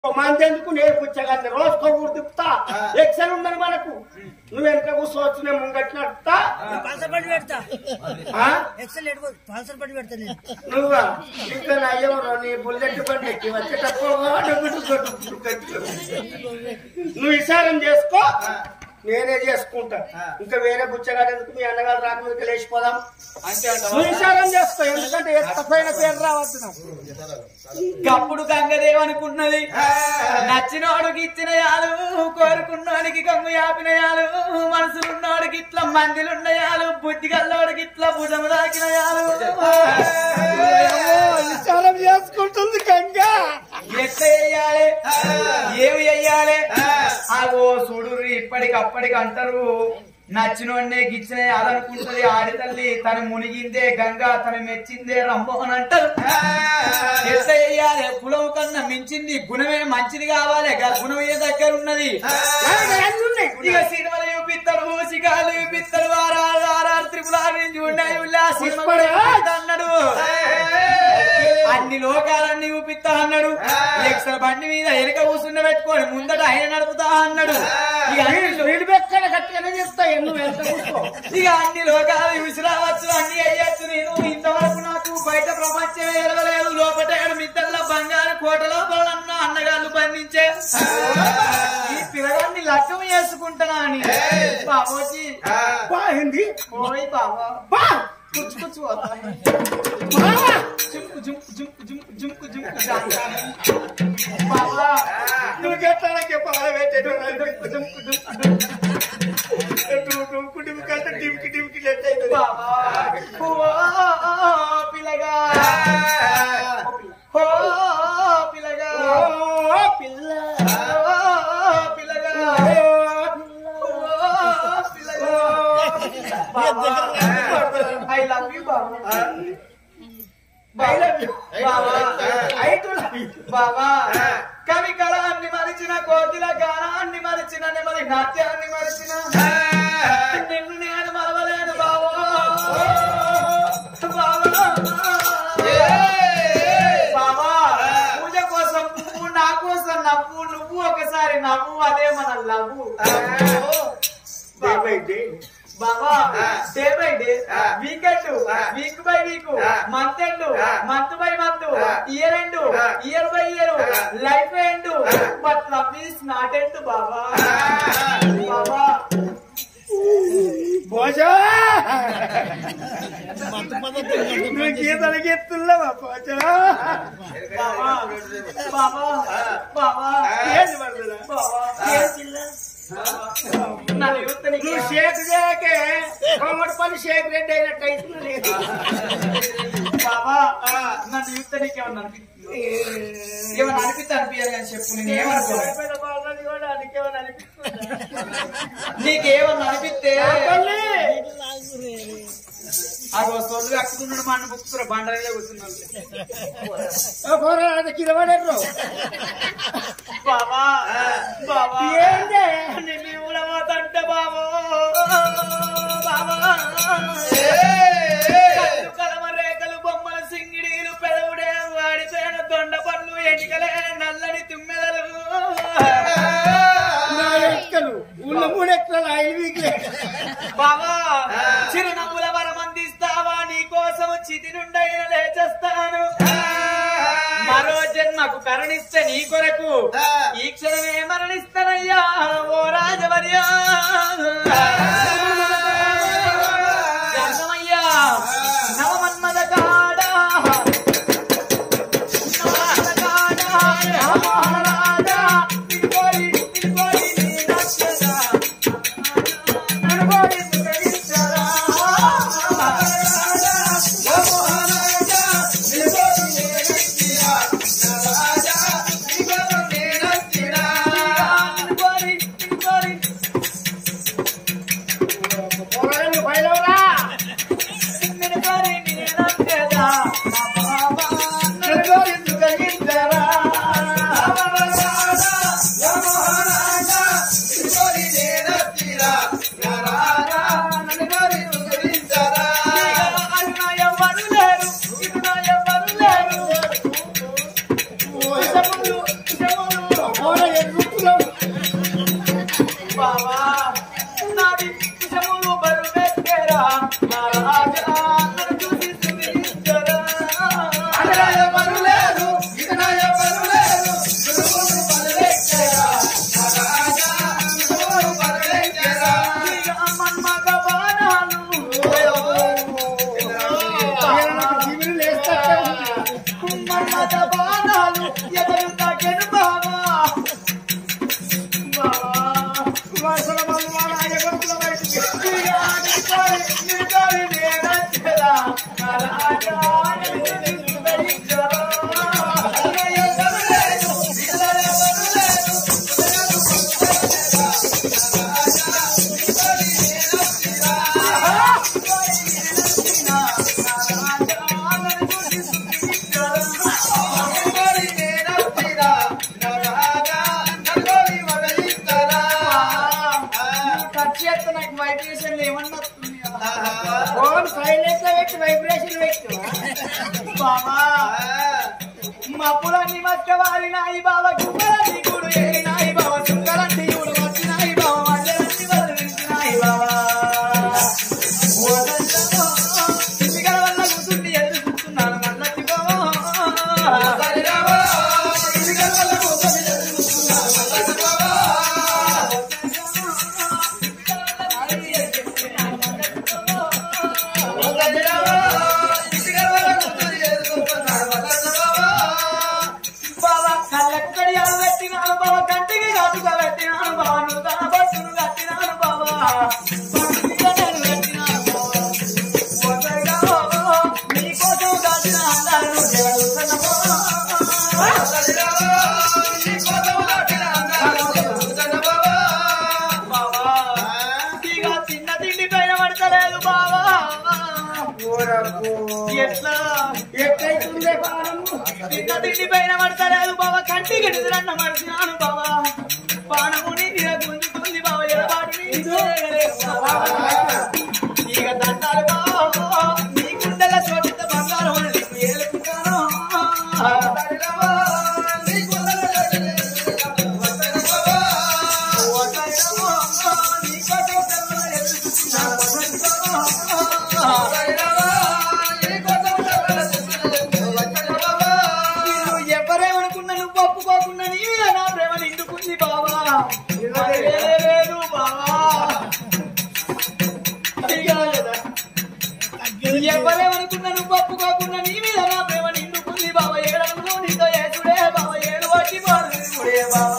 మందెందుకు నేను పుచ్చగాన్ని రోజుకో ఊరు తిప్పుతా ఎక్సెల్ ఉందని మనకు నువ్వు వెనక కూర్చోవచ్చు నేను ముంగట్టిన నడుపుతా పాల్సర్ పట్టి పెడతా ఆ? ఎక్సెల్ ఎడుకో పాల్సర్ పట్టి పెడతా నేను నువ్వా ఇంకా నా ఎవరో నీ బుల్లెట్ బండి ఎక్కి వచ్చేటప్పుడు డబ్బులు కొట్టు కొట్టు. నువ్వు విచారం చేసుకో నేనే చేసుకుంటా ఇంకా వేరే బుచ్చగాడు ఎందుకు మీ అన్నగారు రాకముందుకు లేచిపోదాం అంతే నువ్వు విచారం చేసుకో ఎందుకంటే ఎత్తపోయిన పేరు రావద్దు నాకు అప్పుడు గంగదేవ్ అనుకున్నది నచ్చినోడికి ఇచ్చిన యాలు కోరుకున్నోడికి గంగు యాపిన యాలు మనసులున్నోడికి ఇట్లా మందిలున్న యాలు బుద్ధి గల్లోడికి ఇట్లా భుజము దాకిన యాలు విచారం చేసుకుంటుంది గంగా ఎట్లా చెయ్యాలి ఏమి చెయ్యాలి ఆగో చూడు ఇప్పటికప్పటికి అంటారు నచ్చినోడ్నే గిచ్చిన అదనుకుంటది ఆడి తల్లి తన మునిగిందే గంగా తన మెచ్చిందే రంభం అని అంటారు ఎట్లా చెయ్యాలి కులం కన్నా మించింది గుణమే మంచిది కావాలి గా గుణం ఏ దగ్గర ఉన్నది ఇక సినిమాలు చూపిస్తాడు మూసికాలు చూపిస్తాడు వారాలు వారాలు త్రిపులాలు చూడాయి పుష్పడే. అన్నాడు అన్ని లోకాలన్నీ చూపిస్తా అన్నాడు ఎక్సల బండి మీద ఎనక కూర్చుండ పెట్టుకొని ముందట ఆయన నడుపుతా అన్నాడు ఇక అన్ని లో- వీడి బెక్కన గట్టిగానే చెప్తా నువ్వు ఎంత కూర్చో ఇక అన్ని లోకాలు విసి రావచ్చు అన్ని అయ్యచ్చు నేను ఇంతవరకు నాకు బయట ప్రపంచమే ఎరగలేదు లోపల ఏడు మిద్దల్లో బంగారు కోట లోపల నన్ను అన్నగాళ్ళు బంధించే ఈ పిల్లగాన్ని లగ్గం చేసుకుంటానా అని బాబోజీ బాగుంది ఓయ్ బాబా బా కుచ్చు కుచ్చు పోతా. బావా జుంకు జుంకు జుంకు జుంకు జుంకు జుంకు జాంకాని. బాబా నువ్వు గట్లనకే పాల పెట్టేటోడు కుటుంబ కంటే టిమ్కి టిమ్కి లెట్ అవుతుంది బాబా ఓ పిల్లగా ఓ పిల్లగా ఓ పిల్ల ఓ పిల్లగా ఓ పిల్లగా ఐ లవ్ యూ బాబా ఐ లవ్ యూ బాబా ఐ టు లవ్ యు బాబా కవి కళాన్ని మరిచిన కోకిల గానాన్ని మరిచిన నెమలి నాట్యాన్ని మరిచిన నిన్ను నేను మరవలేను బావో బావా బావా పూజ కోసం పువ్వు నా కోసం నవ్వు నువ్వు ఒకసారి నవ్వు అదే మన లవ్వు డే బై డే బాబా day by day weekend week by week month end month by month year end year by year life end but love is not end బాబా బాబా పోజా నువ్వు గీతలకి ఎత్తుల్లవా పోజా బాబా బాబా బాబా ఏంది మరదలా? బాబా నన్ను యూత్ నువ్వు షేక్ చేయకే కొమ్మడి పని షేక్ రెడ్డి అయినట్టు అవుతుంది బాబా నన్ను యూత్ ఏమన్నా అనిపిస్తుంది ఏమన్నా అనిపిస్తే అనిపించాలి అని చెప్పు నేను ఏమనుకోవాలి కూడా అందుకేమని అనిపిస్తుందా? నీకేమన్నా అనిపిస్తే తల్లి, ఆ రోజు సొల్లు కట్టుకున్నాడు మన బుక్స్ బండలే కూర్చున్నాడు ఓ పోరా, అది కింద పడేరు. బాబా బాబా ఏందే? నిన్ను ఊడబోతంటే బాబో బాబా కళ్ళు కలమ రేఖలు బొమ్మల సింగిడీలు పెదవుడే వాడిపోయిన దొండ పళ్ళు ఎన్నికలే నల్లని తుమ్మెదలు నా ఎక్కలు ఉన్న మూడు ఎక్కలు ఐదు వీక్లే బాబా చిరునవ్వుల వరమందిస్తావా నీ కోసం చితి నుండైన లేచేస్తాను మరో జన్మకు కరుణిస్తే నీ కొరకు ఈ క్షణమే మరణిస్తానయ్యా ఓ రాజవర్యా జన్మయ్యా నవమన్మద కాడా నవమన్మద కాడా రామరాజా నిన్నుకోరి నిన్నుకోరి నీ రక్షగా నన్నుకోరి సుఖించరా రామరాజా నిన్నుకోరి నీ రక్షగా రాజా నిన్నుకోరి నీ రక్షగా నిన్నుకోరి నిన్నుకోరి పోరాడు బయలురా నిన్నుకోరి నీ రక్షగా నా బాబా నలుగురు కలిగించరా వైబ్రేషన్ ఏమన్నా వస్తున్నాయా? ఫోన్ సైలెంట్ లో పెట్టి వైబ్రేషన్ పెట్టు బాబా మప్పులన్నీ మక్కవాలినాయి బావ గుమ్మలన్నీ గుడు ఏరినాయి బావ సుక్కలన్నీ గుడు వచ్చినాయి బావ మధ్యలన్నీ వదిలించినాయి బావ ఇంటికల వల్ల కూర్చుండి ఎదురు చూస్తున్నాను మళ్ళీ బావ ఇంటికల వల్ల కూర్చుండి ఎదురు చూస్తున్నాను మళ్ళీ బావా కళ్ళకు కడియాలు పెట్టినాను బావ కంటికి కాటుగా పెట్టినాను బావ నువ్వు తన బస్సును కట్టినాను బావా పంపిగా నేను పెట్టినాను బావా. ఒసైగా బావా, నీకోసం కాచిన అందాలు జగడుతున్న బావా. నీకోసం కాచిన అందాలు జగడుతున్న బావా. బావా, ఇక చిన్న తిండి పైన పడతలేదు బావా ఎట్లా ఎట్లయితుందే పానము తిన్న తిండి పైన పడతలేదు బావ కంటికి నిద్రన్న మడిచినాను బావ పానముని గుంజుతుంది బావ ఎడబాటు ఇక దండాలు బావ నీ గుండెల చోటిత బంగారం అని నీకు ఏలుకుంటాను ఎవరేమనుకున్నా నువ్వు ఒప్పుకోకుండా నీ మీద నా ప్రేమ నిండుకుంది బావా లేదు బావా ఎవరేమనుకున్నా నువ్వు ఒప్పుకోకుండా నీ మీద నా ప్రేమ నిండుకుంది బావ ఏడనుకో నీతో ఏసుడే బావ ఏడు వచ్చి బాడుడే బావ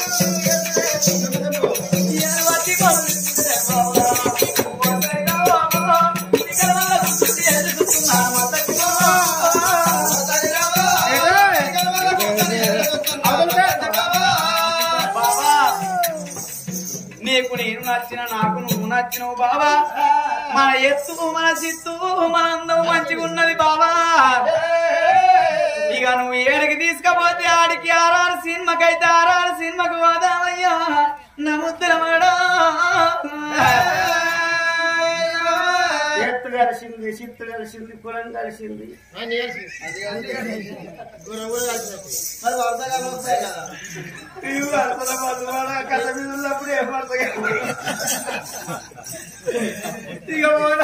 ఏడు వచ్చి బాడుడే బావ ఒంటరిగా బావ, ఇక్కడ వల్ల కూర్చుండి ఎదుగుతున్నా మొదటి బావా నీకు నేను నచ్చిన నాకు నువ్వు నచ్చినవు బావా మన ఎత్తు మన చిత్తు మన అందం మంచిగా ఉన్నది బావా ఇక నువ్వు ఏడికి తీసుకపోతే ఆడికి ఆరారు సినిమాకైతే ఆరారు సినిమాకు వాదామయ్యా నా ముద్రమడా ఎత్తు కలిసింది చిత్తు కలిసింది కులం కలిసింది ఇవి అసలు మధువాడ కళ్ళ మీద ఉన్నప్పుడు ఏం పడతాయి ఇక పోనా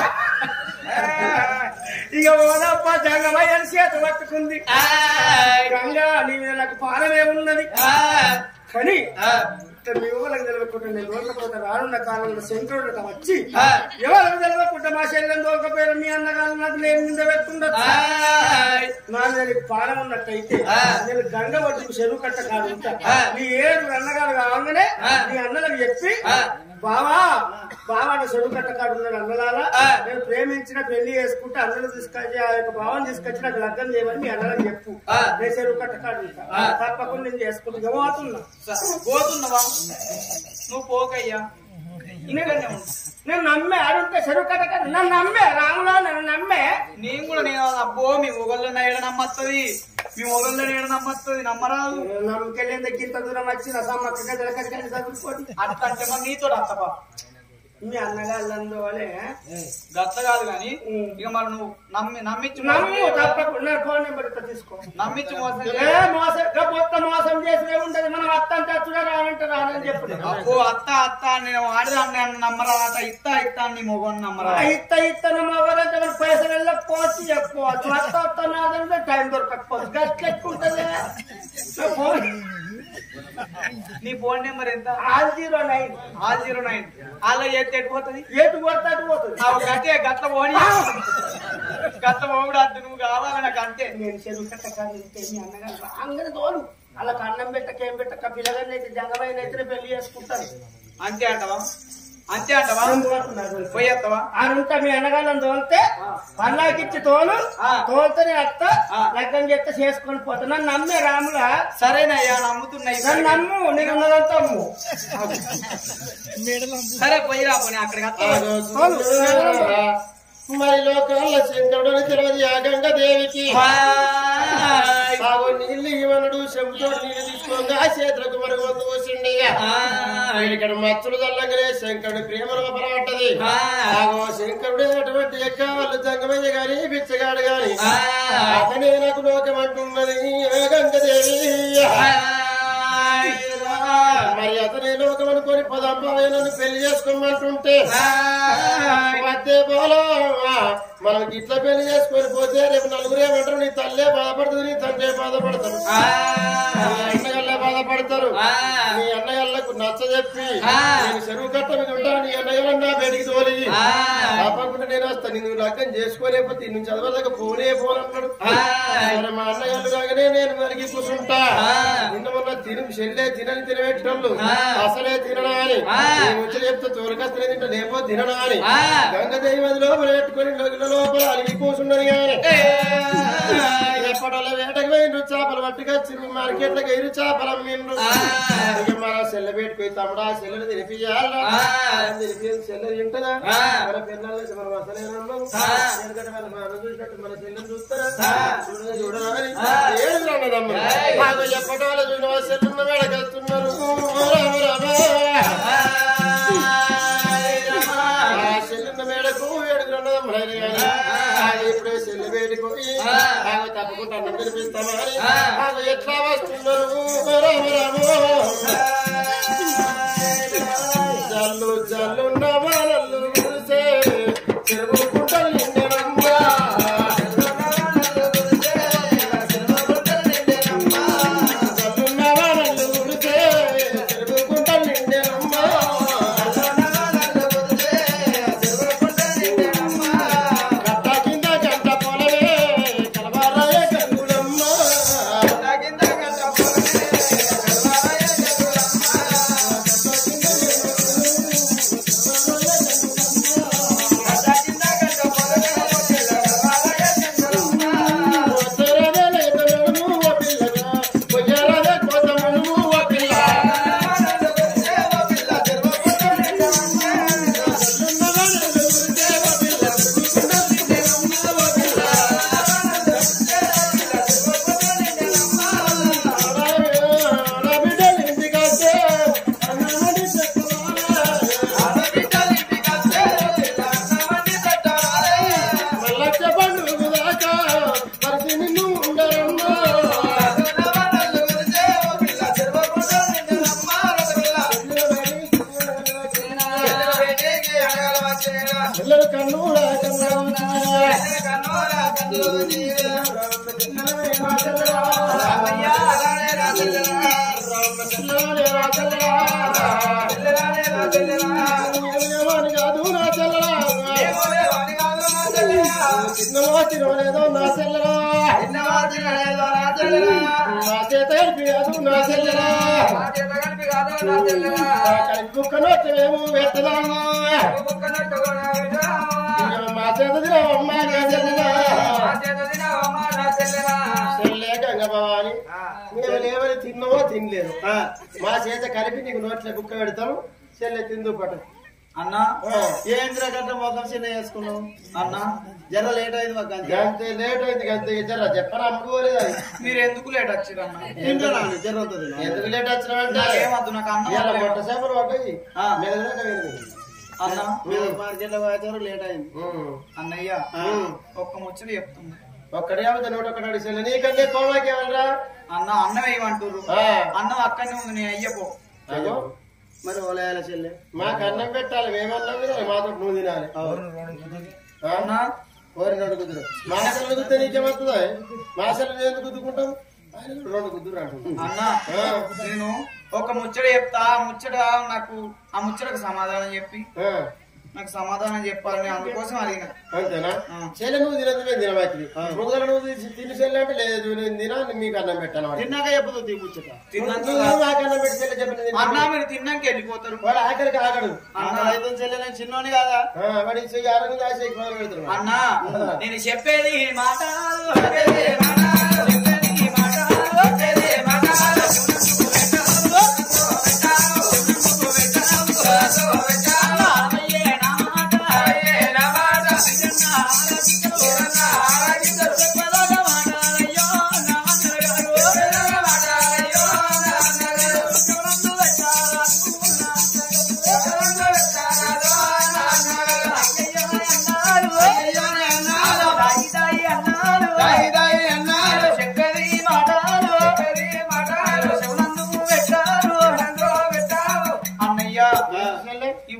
ఇక పోనప్ప జంగమయ్యని చేత పట్టుకుంది గంగా నీ మీద నాకు పాలమేమున్నది కానీ ఇట్లా మీ ఊళ్ళకి తెలియకుండా నేను రోజులపోతే రానున్న కాలంలో శంకరుడు వచ్చి ఎవరికి తెలియకుండా మా శల్యం దొరకపోయారు మీ అన్నగారు నాకు నేను నింద పెట్టుండొచ్చు నా మీద పాలన ఉన్నట్టయితే నేను గంగ వడ్డీకి చెరువు కట్ట కాదు ఉంటా నీ ఏడు అన్నగారు కావాలనే నీ అన్నలకు చెప్పి బావా బావా నా చెరువు కట్ట కాడు ఉన్నాడు అన్నలారా నేను ప్రేమించిన పెళ్లి చేసుకుంటే అన్నలు తీసుకొచ్చి ఆ యొక్క భావం తీసుకొచ్చి నాకు లగ్గం చేయమని మీ అన్నలకు చెప్పు నేను చెరువు కట్ట కాడు ఉంటా తప్పకుండా నేను చేసుకుంటా పోతున్నా పోతున్నావా నువ్వు పోకయ్యా ఇక్కడనే ఉండు నేను నమ్మే ఆడుంటే చెరువు కట్ట కాదు నన్ను నమ్మే రాములా నన్ను నమ్మే నేను కూడా నేను అబ్బో మీ మొగల్లో ఏడ నమ్మత్తది మీ మొగల్లో ఏడ నమ్మత్తది నమ్మరాదు నమ్మకెళ్ళింది ఇంత దూరం వచ్చి నా సమ్మక్క దొరకని చదువుకోండి అట్ట అంటే మరి నీతో అత్తపా మీ అన్నగాళ్ళందు వలే గట్ల కాదు గాని ఉం. ఇక మరి నువ్వు నమ్మి నమ్మించు నమ్ము తప్పకుండా ఫోన్ నెంబర్ ఇట్లా తీసుకో నమ్మించు మోసం ఏ చేయ- మోసం ఇంకా మొత్తం మోసం చేసినే ఉంటది మనం అత్తంటే అచ్చుడా రానంటే రానని చెప్పు అబ్బో అత్త అత్త అని నేను ఆడదాన్ని అని నమ్మరాదట ఇత్త ఇత్త అని మొగని నమ్మరా ఇత్త ఇత్తన మొగలంటే మన పైసలు వెళ్ళకపోవచ్చు చెప్పుకోవచ్చు అత్త అత్త నాదంటే టైం దొరకకపోవచ్చు గట్ల ఎక్కుంటది నా ఫోన్ నీ ఫోన్ నెంబర్ ఎంత all zero nine all zero nine అలా చేస్తే ఎట్టుపోతుంది ఏటు కొడతాడు పోతుంది ఆ గట్టే గట్ల పోని గట్ల పోగుడు అద్దు నువ్వు కావాలి నాకు అంతే నేను చెరువు కట్ట కానీ మీ అన్నగారు రాగానే తోలు అలా అన్నం పెట్టక ఏం పెట్టక పిల్లగాన్ని అయితే జంగమైన అయితే పెళ్లి చేసుకుంటారు అంతే అంటవా అంతే అంటవా అనుకుంటున్నారు. పోయేస్తావా అంతా మీ అన్నగాళ్ళని తోలితే పల్లాకిచ్చి తోలు ఆ. తోలితే నేను అత్త ఆ. లగ్గం చేస్తే చేసుకొని పోతా నన్ను నమ్మే రాములా సరేనయ్యా నమ్ముతున్నాయి నన్ను నమ్ము నీకు ఉన్నదంతా అమ్ము సరే పోయిరా పోనీ అక్కడికి వస్తావా? తోలు. మరి లోకంలో శంకరుడు తెలియదు ఆ గంగ దేవికి హాయ్. బాబు నీళ్లు ఇవ్వనుడు చెబుతో నీళ్లు తీసుకోగా చేతులకు మరుగు వందు పోసిండి హాయ్. ఇక్కడ మత్తులు చల్లగానే శంకరుడి ప్రేమ లోపలపడ్డది ఆగో శంకరుడే అటువంటి ఎక్కాళ్ళు జంగమయ్య గాని బిచ్చగాడు గాని అతనే నాకు లోకం అంటున్నది ఏ గంగదేవి మరి అతనే లోకం అనుకొని పదంబాయనను పెళ్లి చేసుకోమంటుంటే మధ్య పోలో మనం ఇట్లా పెళ్లి చేసుకొని పోతే రేపు నలుగురు ఏమంటారు నీ తల్లే బాధపడుతుంది నీ తండ్రి బాధపడతారు నీ అన్నగల్లే బాధపడతారు నీ అన్నగల్లకు నచ్చ చెప్పి నేను చెరువు కట్ట మీద ఉంటాను నీ అన్నగల్ల నా బయటికి తోలి తప్పకుండా నేను వస్తాను నువ్వు లగ్గం చేసుకోలేకపోతే ఇన్ని చదవలేక పోనే పోనన్నాడు మరి మా అన్నగారు రాగానే నేను మరిగి కూర్చుంటా నిన్న మొన్న తిని చెల్లే తినని తినబెట్టినోళ్ళు అసలే తినడా అని నేను వచ్చి చెప్తే తోలకస్తలే తింటా లేపో తినడా అని గంగదేవి అది లోపల పెట్టుకొని నగుల లోపల అలిగి కూర్చున్నది కానీ ఎప్పటిలో వేటకు పోయిండ్రు చేపలు పట్టుకొచ్చి మార్కెట్లకు ఎయిరు చేపలు అమ్మిండ్రు ఇక మన సెల్ల పెట్టుకుని తమ్ముడా సెల్లలు తినిపియాలా తినిపి సెల్ల తింటదా మన పిల్లలు మన వసలేనన్నాం ఎందుకంటే మన మనం చూసినట్టు మన సెల్లని చూస్తారా చూడగా చూడరా అని ఏడు అన్నదమ్మ మాకు ఎప్పటిలో చూడ సెల్లున్న వేడకెళ్తున్నారు ఆ సెల్లున్న మేడకు ఏడుగురు అన్నదమ్ములైన కానీ ఆమె ఇప్పుడే సెల్లు వేడికి పోయి ఆమె తప్పకుండా అన్నం తినిపిస్తామని ఆమె ఎట్లా వస్తున్నారు రామ రామ జల్లు జల్లు నవలల్లు కురిసే చెరువు కుంటలు నిండెనమ్మా. జల్లు నవలల్లు కురిసే చెరువు కుంటలు నిండెనమ్మా. గట్ట కింద గంట పొలవే కలవారాయ కలుగులమ్మా. వసరనే లేతనును ఓ పిల్లగా, కొయ్యరనే కోతమును ఓ పిల్ల. నా బిడ్డలు ఇంటికొస్తే అన్నమని చెప్పాలి. మల్లచ్చ పండుగ దాకా పరిచి నిన్ను ఉండరమ్మా. పిల్లలు కన్నులా కాదు నా చెల్లరా చిన్నమో తినలేదో నా చెల్లరా నా చేత కాదు నా చెల్లరా కుక్కను మేము వెత్తదాము మా చేత తినవమ్మ నా చెల్లరా చెల్లే గంగభవాని మేము లేవని తిన్నవో తినలేదు మా చేత కలిపి నీకు నోట్ల కుక్క పెడతాం చెల్లె తిందు పట్టు అన్నా ఏంద్ర గట్ట మొత్తం చిన్న వేసుకున్నావు అన్నా జర లేట్ అయింది మాకు అంతే గంతే లేట్ అయింది గంతే జర చెప్పరా అమ్ముకోలేదు అది మీరు ఎందుకు లేట్ వచ్చారు అన్న ఏంటో రాండి జర అవుతుంది ఎందుకు లేట్ వచ్చినావంటే ఏమద్దు నాకు అన్నం ఇవాళ వద్దు. మొట్ట చేపలు పడ్డాయి ఆ. మెదడుదాకా వెళ్ళింది. అన్న మీరు మార్కెట్లో పోయారు లేట్ అయింది ఉమ్. అన్నయ్య ఉమ్. ఒక్క ముచ్చట చెప్తుంది ఒక్కడే అవుతుంది నూట ఒకటి అడిగిన నీకంటే కోమాకి ఎవరా అన్న అన్నం వేయమంటారు అన్నం అక్కడనే ఉంది నేను అయ్యపో అగో మరి ఓలయాల చెల్లె మాకు అన్నం పెట్టాలి మేమన్నాం కదా మాతో నువ్వు తినాలి ఆ? అన్న ఓరి రెండు కుదురు మాసలు కుదితే నీకేమవుతుందా మాసలు ఎందుకు కుదుకుంటాం ఆయన కూడా రెండు కుదురు అంటున్నాడు అన్న ఆ. నేను ఒక ముచ్చట చెప్తా ఆ ముచ్చట నాకు ఆ ముచ్చటకు సమాధానం చెప్పి ఆ. నాకు సమాధానం చెప్పాలని అందుకోసం అడిగిన అంతేనా ఆ. చెల్లె నువ్వు తినదు మేము తినవాకి మృగల నువ్వు తిని- తిని చెల్లె అంటే లేదు నేను తినా మీకు అన్నం పెట్టాను వాడికి. తిన్నాక చెప్పదు తీ ముచ్చట తిన్నాక నువ్వు మాకు అన్నం పెట్టి చెల్లె చెప్పిన అన్న మీరు తిన్నాక వెళ్ళిపోతారు వాడు ఆఖరికి ఆగడు అన్న రైతు చెల్లె నేను చిన్నోని కాదా ఆ, వాడి చెయ్యి ఆరోగ్యం కాసే మొదలు పెడుతున్నాడు అన్న నేను చెప్పేది ఈ మాటలు చెప్పేది ఈ మాటలు, చెప్పేది ఈ మాటలు, చెప్పేది ఈ మాటలు. అమ్మయ్యే నా మాట, అమ్మయ్యే నా మాట. నిజంగా ఆరాధించరు, ఆరాధించరు. చెప్పదొక మాటలయ్యో నా అన్నగారు. చెప్పదొక మాటలయ్యో నా అన్నగారు. ఎవరన్నా పెట్టాలా నువ్వు నా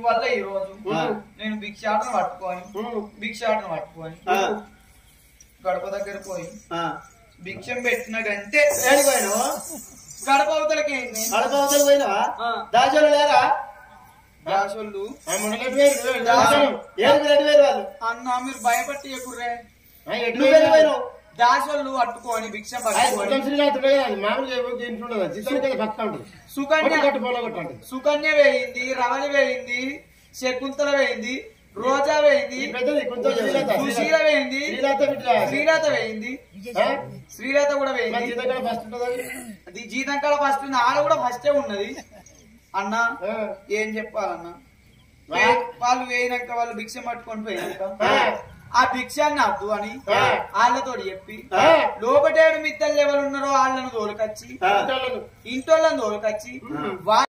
వల్ల ఈ రోజు ఆ. నేను భిక్షాటన పట్టుకొని ఉమ్. భిక్షాటన పట్టుకొని ఆ, గడప దగ్గర పోయి ఆ. భిక్షం పెట్టిన గంటే ఏడికి పోయినావు గడప అవతలకి ఏంది కడపవతలు పోయినావా ఆ. దాచోళ్ళు లేరా దాసోళ్ళు ఆ మొదలెట్టు వేరు, వేరు, దాసోళ్ళు. దాసోళ్ళు. ఏడుకు రెడ్డి వేరు వాళ్ళు అన్న మీరు భయపట్టి ఎక్కుర్రే ఆ, ఎటు నువ్వు వేరు? పోయినావు దాసోళ్ళు పట్టుకొని భిక్షం ఆ, పట్టుకొని మొత్తం శ్రీనాథ్ ఉండదు కదా, అది మామూలుగా ఎవరికి ఇంట్లో ఉండదు జీతానికి కదా పక్క ఉంటుంది సుకన్య కొట్టు కొట్టు పొల కొట్టు ఉంటుంది సుకన్య వేయింది రమణి వేయింది శకుంతల వేయింది రోజా వేయింది ఈ పెద్దది కొంచెం శ్రీనాథ సుశీల వేయింది శ్రీనాథ బిడ్డ శ్రీలత వేయింది ఆ? శ్రీలత కూడా మన వేయింది జీతం ఫస్ట్ ఉంటుంది అది. అది జీతం కాల ఫస్ట్ ఉంది ఆడ కూడా ఫస్టే ఉన్నది అన్న ఆ. ఏం చెప్పాలన్న వా. వాళ్ళు వేయినాక వాళ్ళు భిక్ష పట్టుకొని పోయినాక ఆ. ఆ భిక్షాన్ని అద్దు అని ఆ. వాళ్ళతో చెప్పి ఆ. లోపటేడు మిత్తలు ఎవరు ఉన్నారో వాళ్ళను తోలుకొచ్చి ఆ. ఉంటాను. ఇంటోళ్ళని తోలుకొచ్చి వా